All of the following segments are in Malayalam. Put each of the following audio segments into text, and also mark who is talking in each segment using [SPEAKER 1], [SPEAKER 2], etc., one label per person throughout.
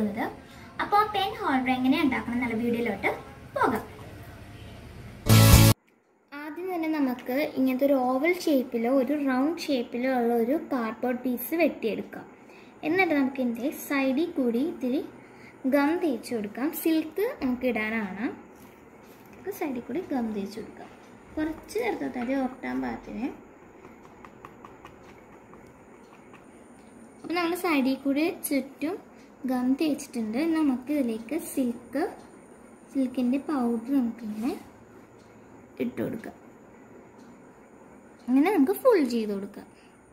[SPEAKER 1] പോകുന്നത് അപ്പോൾ ആ പെൻ ഹോൾഡർ എങ്ങനെ ഉണ്ടാക്കണം എന്നുള്ള വീഡിയോയിലോട്ട് പോകാം ആദ്യം തന്നെ നമുക്ക് ഇങ്ങനത്തെ ഒരു ഓവൽ ഷേപ്പിലോ ഒരു റൗണ്ട് ഷേപ്പിലോ ഉള്ള ഒരു കാർഡ്ബോർഡ് പീസ് വെട്ടിയെടുക്കാം എന്നിട്ട് നമുക്ക് ഇതിൻ്റെ സൈഡിൽ കൂടി ഇത്തിരി ഗം തേച്ച് കൊടുക്കാം സിൽക്ക് നമുക്ക് ഇടാനാണ് നമുക്ക് സൈഡിൽ കൂടി ഗം തേച്ച് കൊടുക്കാം കുറച്ച് നേരത്തെ തരി ഒട്ടാൻ പാകത്തിന് അപ്പോൾ നമ്മൾ സൈഡിൽ കൂടി ചുറ്റും ഗം തേച്ചിട്ടുണ്ട് ഇനി നമുക്ക് ഇതിലേക്ക് സിൽക്ക് സിൽക്കിൻ്റെ പൗഡർ നമുക്കിങ്ങനെ ഇട്ട് കൊടുക്കാം അങ്ങനെ നമുക്ക് ഫുൾ ചെയ്ത് കൊടുക്കാം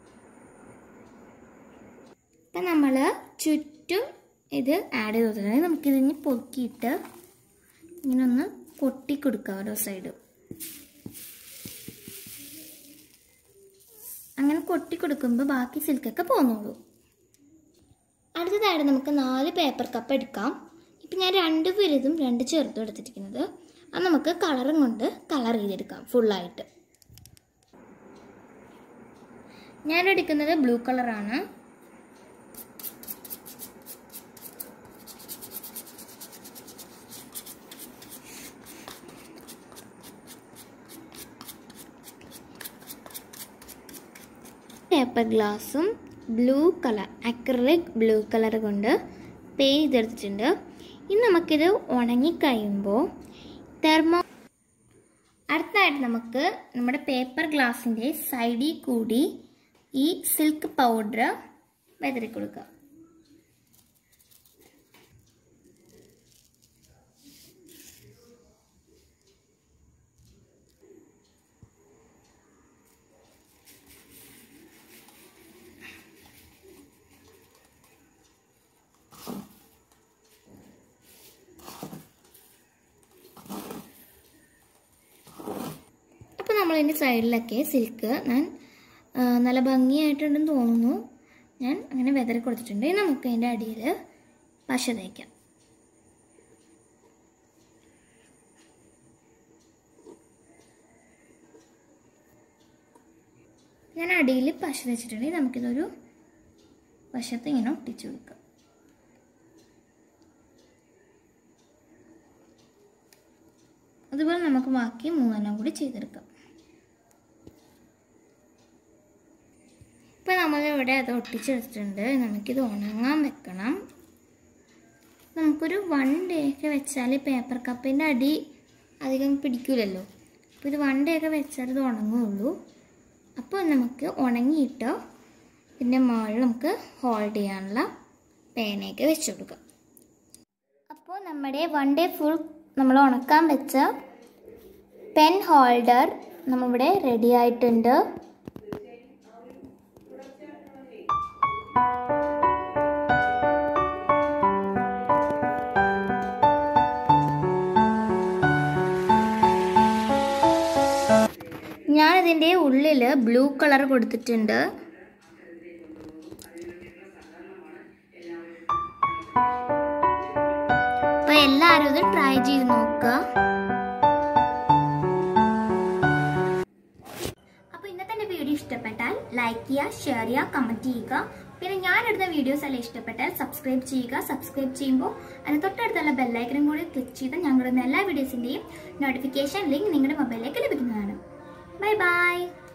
[SPEAKER 1] അപ്പം നമ്മൾ ചുറ്റും ഇത് ആഡ് ചെയ്ത് കൊടുത്തിട്ടുണ്ട് നമുക്കിതിന് പൊക്കിയിട്ട് ഇങ്ങനെ ഒന്ന് കൊട്ടി കൊടുക്കാം ഓരോ സൈഡ് അങ്ങനെ കൊട്ടി കൊടുക്കുമ്പോൾ ബാക്കി സിൽക്കൊക്കെ പോന്നോളൂ അടുത്തതായിട്ട് നമുക്ക് നാല് പേപ്പർ കപ്പ് എടുക്കാം ഇപ്പം ഞാൻ രണ്ട് വലുതും രണ്ട് ചെറുതും എടുത്തിരിക്കുന്നത് അത് നമുക്ക് കളറും കൊണ്ട് കളർ ചെയ്തെടുക്കാം ഫുള്ളായിട്ട് ഞാൻ എടുക്കുന്നത് ബ്ലൂ കളറാണ് പേപ്പർ ഗ്ലാസും blue colour acrylic blue colour കൊണ്ട് പേ ചെയ്തെടുത്തിട്ടുണ്ട് ഇനി നമുക്കിത് ഉണങ്ങിക്കഴിയുമ്പോൾ തെർമോ അടുത്തതായിട്ട് നമുക്ക് നമ്മുടെ പേപ്പർ ഗ്ലാസിൻ്റെ സൈഡിൽ കൂടി ഈ സിൽക്ക് പൗഡർ വെതറി കൊടുക്കാം അപ്പോൾ നമ്മളിതിൻ്റെ സൈഡിലൊക്കെ സിൽക്ക് ഞാൻ ആ, നല്ല ഭംഗിയായിട്ടുണ്ടെന്ന് തോന്നുന്നു ഞാൻ അങ്ങനെ വെതറി കൊടുത്തിട്ടുണ്ട് ഇനി നമുക്ക് അതിൻ്റെ അടിയിൽ പശ തേക്കാം ഞാൻ അടിയിൽ പശ തേച്ചിട്ടുണ്ടെങ്കിൽ നമുക്കിതൊരു വശത്ത് ഇങ്ങനെ ഒട്ടിച്ചു കൊടുക്കാം അതുപോലെ നമുക്ക് ബാക്കി മൂന്നെണ്ണം കൂടി ചെയ്തെടുക്കാം ഇപ്പം നമ്മളിവിടെ അത് ഒട്ടിച്ചെടുത്തിട്ടുണ്ട് നമുക്കിത് ഉണങ്ങാൻ വെക്കണം നമുക്കൊരു വൺ ഡേ ഒക്കെ വെച്ചാൽ പേപ്പർ കപ്പിൻ്റെ അടി അധികം പിടിക്കില്ലല്ലോ അപ്പോൾ ഇത് വൺ ഡേ ഒക്കെ വെച്ചാൽ ഇത് ഉണങ്ങുള്ളൂ അപ്പോൾ നമുക്ക് ഉണങ്ങിയിട്ട് പിന്നെ മുകളിൽ നമുക്ക് ഹോൾഡ് ചെയ്യാനുള്ള പേനയൊക്കെ വെച്ച് കൊടുക്കാം അപ്പോൾ നമ്മുടെ വൺ ഡേ ഫുൾ നമ്മൾ ഉണക്കാൻ വെച്ച പെൻ ഹോൾഡർ നമ്മളിവിടെ റെഡി ആയിട്ടുണ്ട് ഞാനിതിൻ്റെ ഉള്ളിൽ ബ്ലൂ കളർ കൊടുത്തിട്ടുണ്ട് അപ്പോൾ എല്ലാവരും ഇത് ട്രൈ ചെയ്ത് നോക്കുക അപ്പോൾ ഇന്നത്തെ എൻ്റെ വീഡിയോ ഇഷ്ടപ്പെട്ടാൽ ലൈക്ക് ചെയ്യുക ഷെയർ ചെയ്യുക കമൻറ്റ് ചെയ്യുക പിന്നെ ഞാൻ എടുത്ത വീഡിയോസ് എല്ലാം ഇഷ്ടപ്പെട്ടാൽ സബ്സ്ക്രൈബ് ചെയ്യുക സബ്സ്ക്രൈബ് ചെയ്യുമ്പോൾ അതിന് തൊട്ടടുത്തുള്ള ബെല്ലൈക്കനും കൂടി ക്ലിക്ക് ചെയ്ത് ഞങ്ങളുടെ എല്ലാ വീഡിയോസിൻ്റെയും നോട്ടിഫിക്കേഷൻ ലിങ്ക് നിങ്ങളുടെ മൊബൈലിലേക്ക് ലഭിക്കുന്നതാണ് ബൈ ബൈ